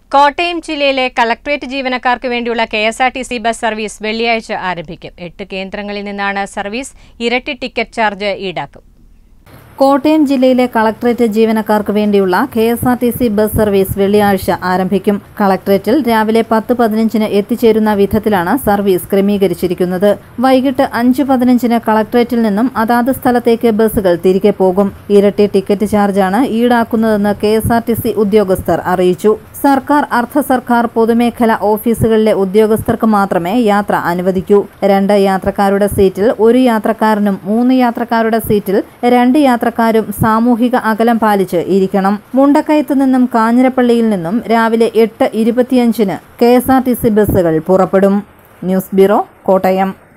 കോട്ടയം ജില്ലയിലെ കളക്ട്രേറ്റ് ജീവനക്കാർക്ക് വേണ്ടിയുള്ള K S R T C bus service വെള്ളിയാഴ്ച ആരംഭിക്കും എട്ട് കേന്ദ്രങ്ങളിൽ നിന്നാണ് സർവീസ് ഇരട്ടി ടിക്കറ്റ് ചാർജ് ഈടാക്കും കോട്ടയം ജില്ലയിലെ കളക്ടറേറ്റ് ജീവനക്കാർക്ക് വേണ്ടിയുള്ള K S R T C bus service വെള്ളിയാഴ്ച ആരംഭിക്കും കളക്ടറേറ്റിൽ രാവിലെ പത്ത് പതിനഞ്ചിന് എത്തിച്ചേരുന്ന വിധത്തിലാണ് സർവീസ് ക്രമീകരിച്ചിരിക്കുന്നത് വൈകിട്ട് അഞ്ച് പതിനഞ്ചിന് കളക്ടറേറ്റിൽ നിന്നും അതാത് സ്ഥലത്തേക്ക് ബസ്സുകൾ തിരികെ പോകും ഇരട്ടി ടിക്കറ്റ് ചാർജാണ് ഈടാക്കുന്നതെന്ന് K S R T C ഉദ്യോഗസ്ഥർ അറിയിച്ചു സർക്കാർ അർദ്ധ സർക്കാർ പൊതുമേഖല ഓഫീസുകളിലെ ഉദ്യോഗസ്ഥർക്ക് മാത്രമേ യാത്ര അനുവദിക്കൂ രണ്ട് യാത്രക്കാരുടെ സീറ്റിൽ ഒരു യാത്രക്കാരനും മൂന്ന് യാത്രക്കാരുടെ സീറ്റിൽ രണ്ട് യാത്രക്കാരും സാമൂഹിക അകലം പാലിച്ച് ഇരിക്കണം മുണ്ടക്കയത്ത് നിന്നും കാഞ്ഞിരപ്പള്ളിയിൽ നിന്നും രാവിലെ എട്ട് ഇരുപത്തിയഞ്ചിന് K S R T C ബസ്സുകൾ പുറപ്പെടും ന്യൂസ് ബ്യൂറോ കോട്ടയം